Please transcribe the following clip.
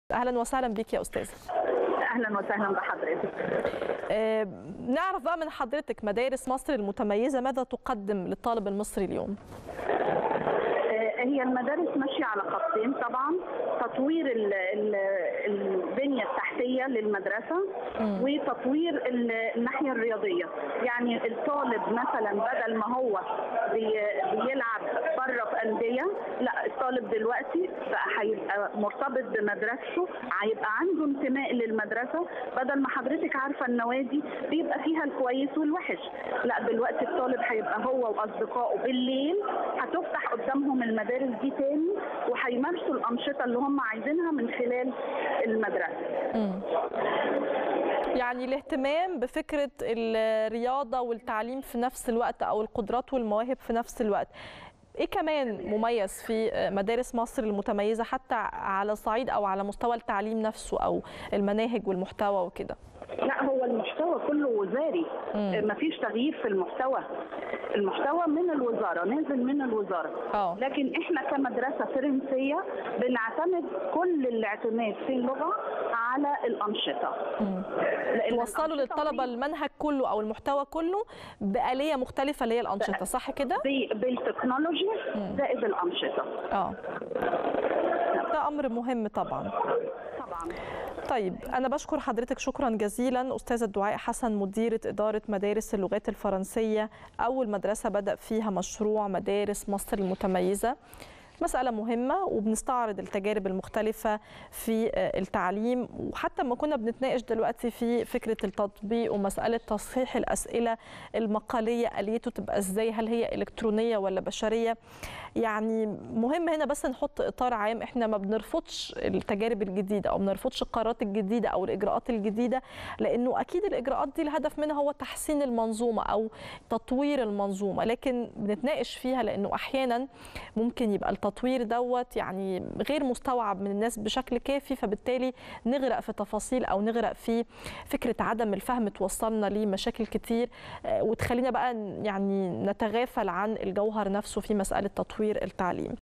اهلا وسهلا بك يا استاذه اهلا وسهلا بحضرتك آه، نعرف بقى من حضرتك مدارس مصر المتميزه ماذا تقدم للطالب المصري اليوم آه، هي المدارس ماشيه على خطين طبعا تطوير ال ال البنيه التحتيه للمدرسه وتطوير ال- الناحيه الرياضيه يعني الطالب مثلا بدل ما هو بي- بيلعب بره في انديه لا الطالب دلوقتي بقى هيبقى مرتبط بمدرسته هيبقى عنده انتماء للمدرسه بدل ما حضرتك عارفه النوادي بيبقى فيها الكويس والوحش لا دلوقتي الطالب هيبقى هو واصدقائه بالليل هتفتح قدامهم المدارس دي تاني وهيمارسوا الانشطه اللي هم عايزينها من خلال المدرسه يعني الاهتمام بفكره الرياضه والتعليم في نفس الوقت او القدرات والمواهب في نفس الوقت ايه كمان مميز في مدارس مصر المتميزه حتى على صعيد او على مستوى التعليم نفسه او المناهج والمحتوى وكده لا هو المحتوى كله وزاري مفيش تغيير في المحتوى المحتوى من الوزاره نازل من الوزاره اه. لكن احنا كمدرسه فرنسيه بنعتمد كل الاعتماد في اللغه على الانشطه لأن توصلوا الأنشطة للطلبه دي المنهج كله او المحتوى كله بآلية مختلفه اللي هي الانشطه صح كده بي- بالتكنولوجي زائد الانشطه اه ده امر مهم طبعا طبعا طيب أنا بشكر حضرتك شكرا جزيلا أستاذة دعاء حسن مديرة إدارة مدارس اللغات الفرنسية أول مدرسة بدأ فيها مشروع مدارس مصر المتميزة مسألة مهمة وبنستعرض التجارب المختلفة في التعليم وحتى ما كنا بنتناقش دلوقتي في فكرة التطبيق ومسألة تصحيح الأسئلة المقالية آليته تبقى إزاي هل هي إلكترونية ولا بشرية يعني مهم هنا بس نحط إطار عام إحنا ما بنرفضش التجارب الجديدة أو ما بنرفضش القرارات الجديدة أو الإجراءات الجديدة لأنه أكيد الإجراءات دي الهدف منها هو تحسين المنظومة أو تطوير المنظومة لكن بنتناقش فيها لأنه أحيانا ممكن يبقى التطوير دوت يعني غير مستوعب من الناس بشكل كافي فبالتالي نغرق في تفاصيل او نغرق في فكره عدم الفهم توصلنا لمشاكل كتير آه، وتخلينا بقى يعني نتغافل عن الجوهر نفسه في مساله تطوير التعليم